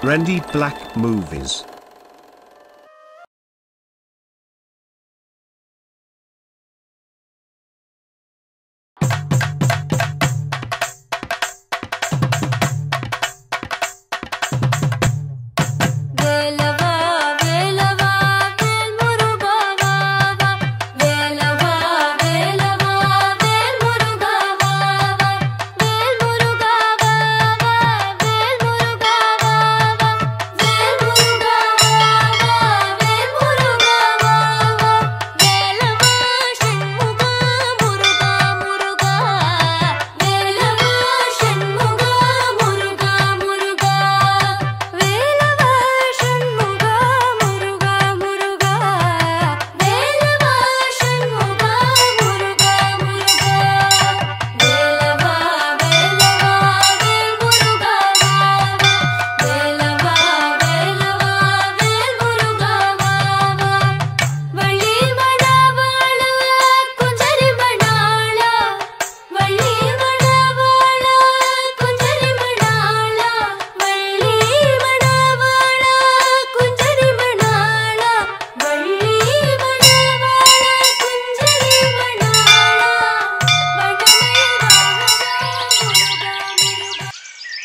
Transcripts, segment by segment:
Randy Black Movies. வேலவா வேலவா வேல் முருகா வா வா வேலவா வேலவா வேல் முருகா வா வா வேல் முருகா வா வா வேல் முருகா வா வா வேல் முருகா வா வா வேல் முருகா வா வா வேலவா ஷண்முகா முருகா முருகா வேலவா ஷண்முகா முருகா முருகா வேலவா ஷண்முகா முருகா முருகா வேலவா ஷண்முகா முருகா முருகா வேலவா வேலவா வேல் முருகா வேலவா வேலவா வேல் முருகா வள்ளி மணவாள குஞ்சரி மணாள வள்ளி மணவாள குஞ்சரி மணாள வள்ளி மணவாள குஞ்சரி மணாள வள்ளி மணவாள குஞ்சரி மணாள வடமயில் முருகா முருகா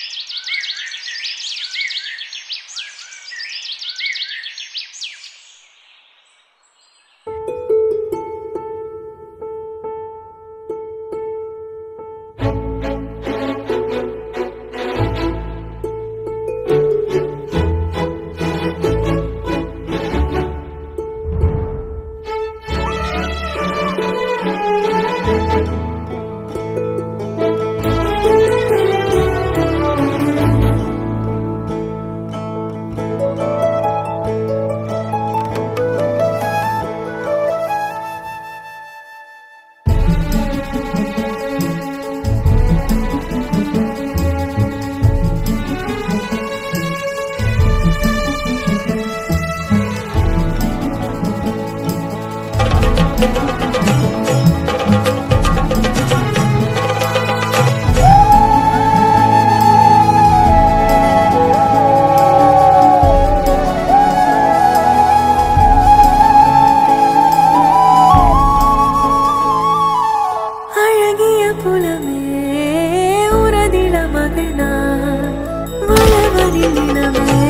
அழகிய புலமே உரதில மகனா வளவரில் நிலமே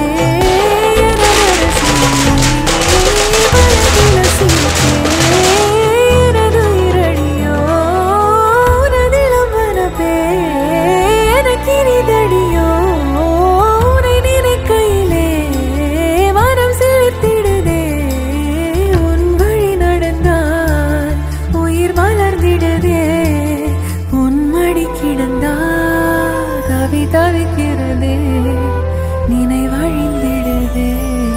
உயிர் மலர்ந்திடுதே உன்மடி கிடந்தால் தவி தவிக்கிறதே நினைவழிந்திடுதே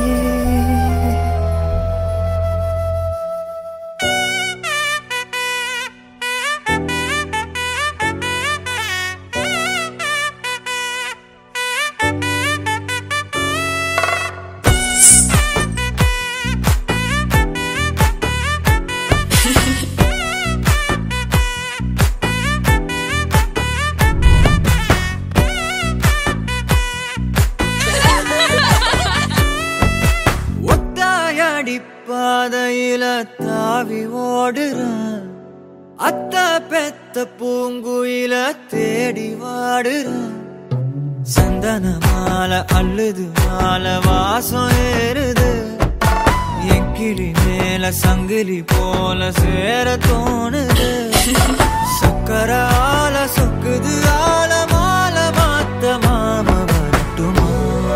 ஒத்தாயடி பாதையில தாவி ஓடுறான் அத்த பெத்த பூங்குயில தேடி வாடுறான் சந்தன மாலை அள்ளுது மாலை வாசம் ஏறுது என் கிளி மேல சங்கிலி போல சேர தோணுது சக்கர ஆல சொக்குது ஆல மால மாத்த மாம வரட்டுமா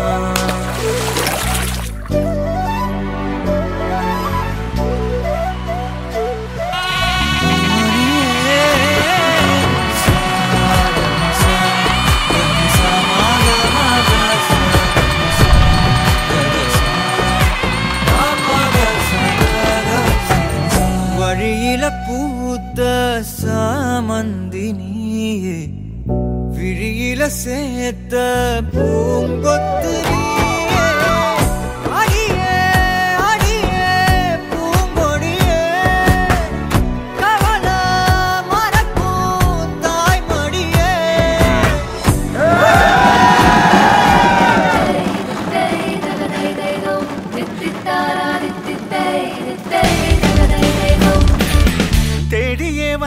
வழியில பூத்த சாமந்தி நீயே விழியில சேர்த்த பூங்கொத்து நீயே. அடியே, அடியே, பூங்கொடியே, கவலை மறக்கும் தாய்மடியே.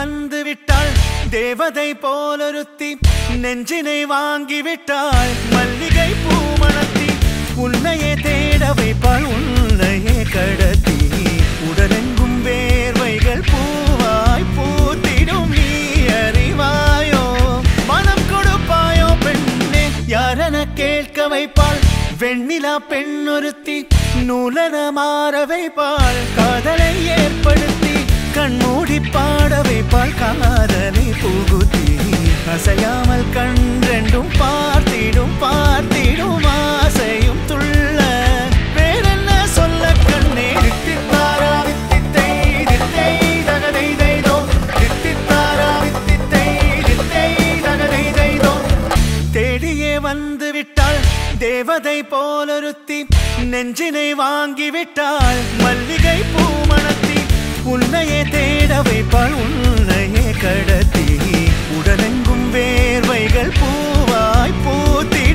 வந்து விட்டாள் தேவதை போலொருத்தி நெஞ்சினை வாங்கி விட்டாள் மல்லிகை பூமணத்தி உன்னையே தேட வைப்பாள் உன்னையே கடத்தி உடலெங்கும் வேர்வைகள் பூவாய் பூத்திடும் நீ அறிவாயோ மனம் கொடுப்பாயோ பெண்ணே யாரென கேட்க வைப்பாள் வெண்ணிலா பெண்ணொருத்தி நூலன மாற வைப்பாள் காதலை ஏற்படுத்தி கண்மூடி பாட வைப்பாள் காதலை புகுத்தி அசையாமல் கண் ரெண்டும் பார்த்திடும் பார்த்திடும் ஆசையும் துள்ள வேறென்ன சொல்ல கண்ணே தித்தித்தாரா வித்தித்தை தித்தை தகதை தைதோ தித்தித்தாரா வித்தித்தை தித்தை தகதை தைதோ தேடியே வந்து விட்டாள் தேவதை போலொருத்தி நெஞ்சினை வாங்கி விட்டாள் மல்லிகை பூமணத்தி உன்னையே தேட வைப்பாள் உன்னையே கடத்தி உடலெங்கும் வேர்வைகள் பூவாய் பூத்தி